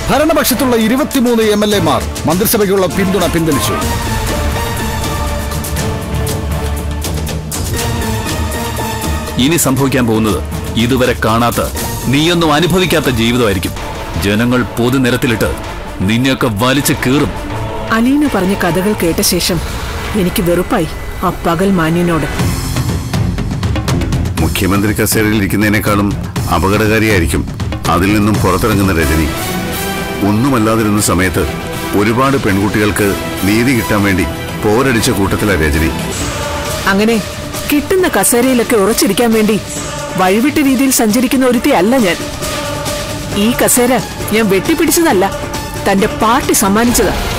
ഭരണപക്ഷത്തുള്ള ഇരുപത്തിമൂന്ന് M L എമാർ മന്ത്രിസഭയ്ക്കുള്ള പിന്തുണ പിൻവലിച്ചു ഇനി സംഭവിക്കാൻ പോകുന്നത് ഇതുവരെ കാണാത്ത നീയൊന്നും അനുഭവിക്കാത്ത ജീവിതമായിരിക്കും ജനങ്ങൾ പൊതുനിരത്തിലിട്ട് നിന്നെയൊക്കെ വലിച്ചു കീറും അലീന പറഞ്ഞ കഥകൾ കേട്ട ശേഷം എനിക്ക് വെറുപ്പായി ആ പകൽ മാന്യനോട് മുഖ്യമന്ത്രി കസേരയിൽ ഇരിക്കുന്നതിനേക്കാളും അപകടകാരിയായിരിക്കും അതിൽ നിന്നും പുറത്തിറങ്ങുന്ന രജനി ഒന്നുമല്ലാതിരുന്ന സമയത്ത് ഒരുപാട് പെൺകുട്ടികൾക്ക് നീതി കിട്ടാൻ വേണ്ടി പോരടിച്ച കൂട്ടത്തിലാ രജനി അങ്ങനെ കിട്ടുന്ന കസേരയിലൊക്കെ ഉറച്ചിരിക്കാൻ വേണ്ടി വഴിവിട്ട രീതിയിൽ സഞ്ചരിക്കുന്ന ഒരുത്തിയല്ല ഞാൻ ഈ കസേര ഞാൻ വെട്ടിപ്പിടിച്ചതല്ല തന്റെ പാർട്ടി സമ്മാനിച്ചതാ